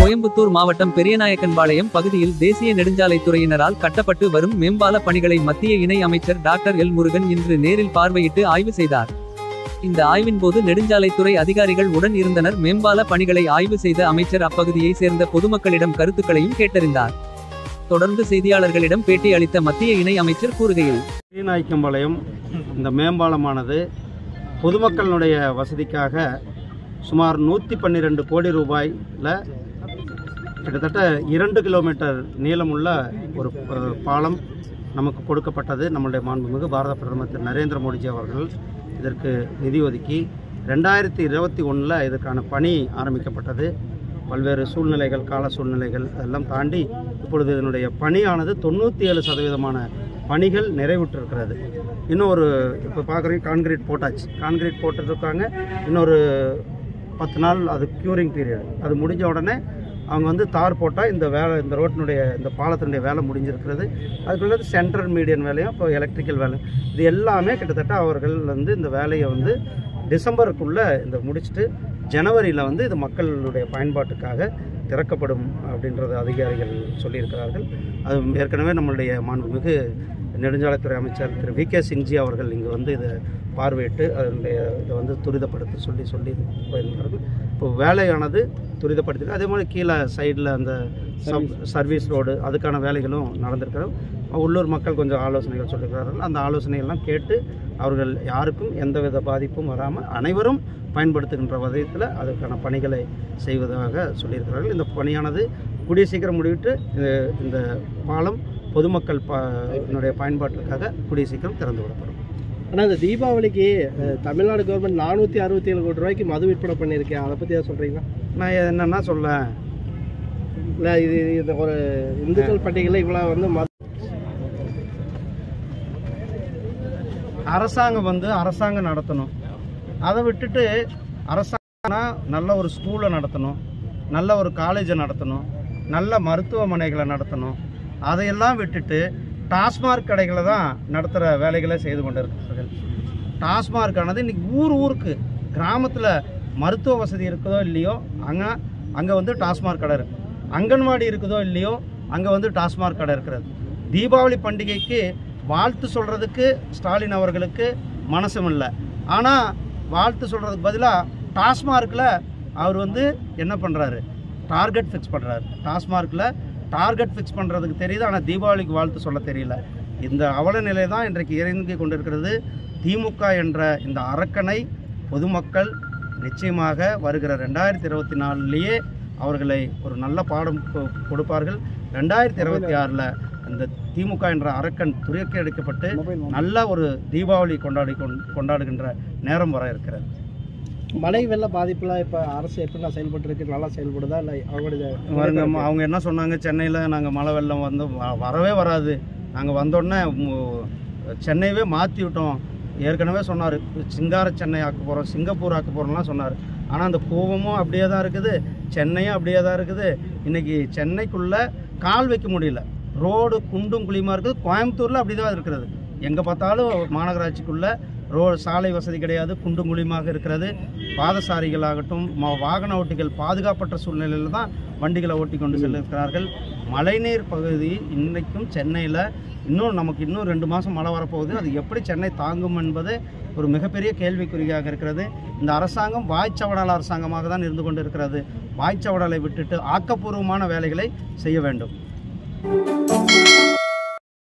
கோயம்புத்தூர் மாவட்டம் பெரியநாயக்கன்பாளையம் பகுதியில் தேசிய நெடுஞ்சாலைத்துறையினரால் கட்டப்பட்டு வரும் மேம்பால பணிகளை மத்திய இணை அமைச்சர் டாக்டர் எல் முருகன் இன்று நேரில் பார்வையிட்டு ஆய்வு செய்தார் இந்த ஆய்வின் போது நெடுஞ்சாலைத்துறை அதிகாரிகள் உடன் இருந்தனர் மேம்பால பணிகளை ஆய்வு செய்த அமைச்சர் அப்பகுதியை சேர்ந்த பொதுமக்களிடம் கருத்துக்களையும் கேட்டறிந்தார் தொடர்ந்து செய்தியாளர்களிடம் பேட்டி அளித்த மத்திய இணை அமைச்சர் கூறுகையில் ஸ்ரீநாய்க்கம்பாளையம் இந்த மேம்பாலமானது பொதுமக்களுடைய வசதிக்காக சுமார் நூற்றி பன்னிரெண்டு கோடி ரூபாயில் கிட்டத்தட்ட இரண்டு கிலோமீட்டர் நீளமுள்ள ஒரு அஹ், பாலம் நமக்கு கொடுக்கப்பட்டது நம்முடைய மாண்புமிகு பாரத பிரதமர் திரு நரேந்திர மோடிஜி அவர்கள் இதற்கு நிதி ஒதுக்கி ரெண்டாயிரத்தி இருபத்தி ஒன்றில் இதற்கான பணி ஆரம்பிக்கப்பட்டது பல்வேறு சூழ்நிலைகள் கால சூழ்நிலைகள் எல்லாம் தாண்டி இப்பொழுது இதனுடைய பணியானது தொண்ணூற்றி ஏழு சதவீதமான பணிகள் நிறைவுற்றிருக்கிறது இன்னும் ஒரு இப்போ பார்க்குறீங்க கான்கிரீட் போட்டாச்சு கான்கிரீட் போட்டுருக்காங்க இன்னொரு பத்து நாள் அது க்யூரிங் பீரியட் அது முடிஞ்ச உடனே அவங்க வந்து தார் போட்டால் இந்த வேலை இந்த ரோட்டினுடைய இந்த பாலத்தினுடைய வேலை முடிஞ்சிருக்கிறது அதுக்குள்ள சென்ட்ரல் மீடியன் வேலையும் இப்போ எலக்ட்ரிக்கல் வேலை இது எல்லாமே கிட்டத்தட்ட அவர்கள் வந்து இந்த வேலையை வந்து டிசம்பருக்குள்ளே இந்த முடிச்சுட்டு ஜனவரியில் வந்து இது மக்களுடைய பயன்பாட்டுக்காக திறக்கப்படும் அப்படின்றது அதிகாரிகள் சொல்லியிருக்கிறார்கள் அது ஏற்கனவே நம்மளுடைய மாண்புமிகு நெடுஞ்சாலைத்துறை அமைச்சர் திரு வி கே சிங்ஜி அவர்கள் இங்கே வந்து இதை பார்வையிட்டு அதனுடைய இதை வந்து துரிதப்படுத்த சொல்லி சொல்லி போயிருந்தார்கள் இப்போ வேலையானது துரிதப்படுத்தி அதே மாதிரி கீழே சைடில் அந்த சப் சர்வீஸ் ரோடு அதுக்கான வேலைகளும் நடந்திருக்கிறது உள்ளூர் மக்கள் கொஞ்சம் ஆலோசனைகள் சொல்லியிருக்கிறார்கள் அந்த ஆலோசனைகள்லாம் கேட்டு அவர்கள் யாருக்கும் எந்தவித பாதிப்பும் வராமல் அனைவரும் பயன்படுத்துகின்ற விதத்தில் அதற்கான பணிகளை செய்வதாக சொல்லியிருக்கிறார்கள் இந்த பணியானது கூடிய சீக்கிரம் முடிவிட்டு இந்த- இந்த பாலம் பொதுமக்கள் ப என்னுடைய பயன்பாட்டிற்காக கூடிய சீக்கிரம் திறந்து விடப்படும் ஆனால் இந்த தீபாவளிக்கு அஹ், தமிழ்நாடு கவர்மெண்ட் நானூற்றி அறுபத்தி ஏழு கோடி ரூபாய்க்கு மது விற்பனை பண்ணியிருக்கேன் அதை பற்றி ஏதாவது சொல்கிறீங்களா நான் என்னென்னா சொல்ல இல்லை இது இந்த ஒரு இந்துக்கள் பண்டிகையில் இவ்வளோ வந்து மது அரசாங்கம் வந்து அரசாங்கம் நடத்தணும் அதை விட்டுட்டு அரசாங்கம்னா நல்ல ஒரு ஸ்கூலை நடத்தணும் நல்ல ஒரு காலேஜை நடத்தணும் நல்ல மருத்துவமனைகளை நடத்தணும் அதையெல்லாம் விட்டுட்டு டாஸ்மார்க் கடைகளை தான் நடத்துகிற வேலைகளை செய்து கொண்டு இருக்கிறார்கள் டாஸ்மார்க் ஆனது இன்னைக்கு ஊர் ஊருக்கு கிராமத்தில் மருத்துவ வசதி இருக்குதோ இல்லையோ அங்கே அங்கே வந்து டாஸ்மார்க் கடை இருக்கு அங்கன்வாடி இருக்குதோ இல்லையோ அங்கே வந்து டாஸ்மார்க் கடை இருக்கிறது தீபாவளி பண்டிகைக்கு வாழ்த்து சொல்கிறதுக்கு ஸ்டாலின் அவர்களுக்கு மனசும் இல்லை ஆனால் வாழ்த்து சொல்கிறதுக்கு பதிலாக டாஸ்மார்க்கில் அவர் வந்து என்ன பண்ணுறாரு டார்கெட் ஃபிக்ஸ் பண்ணுறாரு டாஸ்மார்க்கில் டார்கெட் ஃபிக்ஸ் பண்ணுறதுக்கு தெரியுது ஆனால் தீபாவளிக்கு வாழ்த்து சொல்ல தெரியல இந்த அவல நிலை தான் இன்றைக்கு இறங்கி கொண்டிருக்கிறது திமுக என்ற இந்த அரக்கனை பொதுமக்கள் நிச்சயமாக வருகிற ரெண்டாயிரத்தி இருபத்தி நாலுலேயே அவர்களை ஒரு நல்ல பாடம் கொ- கொடுப்பார்கள் ரெண்டாயிரத்தி இருபத்தி ஆறில் அந்த திமுக என்ற அரக்கன் துரியக்க எடுக்கப்பட்டு நல்ல ஒரு தீபாவளி கொண்டாடி கொண்- கொண்டாடுகின்ற நேரம் வர இருக்கிறது மழை வெள்ள பாதிப்புலாம் இப்போ அரசு எப்படின்னா செயல்பட்டு இருக்கு நல்லா செயல்படுதா இல்லை அவங்களுடைய பாருங்க அம்மா, அவங்க என்ன சொன்னாங்க சென்னையில் நாங்கள் மழை வெள்ளம் வந்து வ- வரவே வராது நாங்கள் வந்தோடனே மு- சென்னையவே மாற்றி விட்டோம் ஏற்கனவே சொன்னார் சிங்கார சென்னை ஆக்க போகிறோம் சிங்கப்பூர் ஆக்க போகிறோம்லாம் சொன்னார் ஆனால் அந்த கோவமும் அப்படியே தான் இருக்குது சென்னையும் அப்படியே தான் இருக்குது இன்றைக்கி சென்னைக்குள்ளே கால் வைக்க முடியல ரோடு குண்டும் குழியுமா இருக்குது கோயம்புத்தூரில் அப்படி தான் இருக்கிறது எங்கே பார்த்தாலும் மாநகராட்சிக்குள்ளே ரோ சாலை வசதி கிடையாது குண்டும் குழியுமாக இருக்கிறது பாதசாரிகளாகட்டும் ம- வாகன ஓட்டிகள் பாதுகாப்பற்ற சூழ்நிலையில் தான் வண்டிகளை ஓட்டி கொண்டு செல்லிருக்கிறார்கள் மழைநீர் பகுதி இன்றைக்கும் சென்னையில் இன்னும் நமக்கு இன்னும் ரெண்டு மாதம் மழை வரப்போகுது அது எப்படி சென்னை தாங்கும் என்பது ஒரு மிகப்பெரிய கேள்விக்குறியாக இருக்கிறது இந்த அரசாங்கம் வாய்ச்சவடால் அரசாங்கமாக தான் இருந்து கொண்டு இருக்கிறது வாய்ச்சவடலை விட்டுட்டு ஆக்கப்பூர்வமான வேலைகளை செய்ய வேண்டும்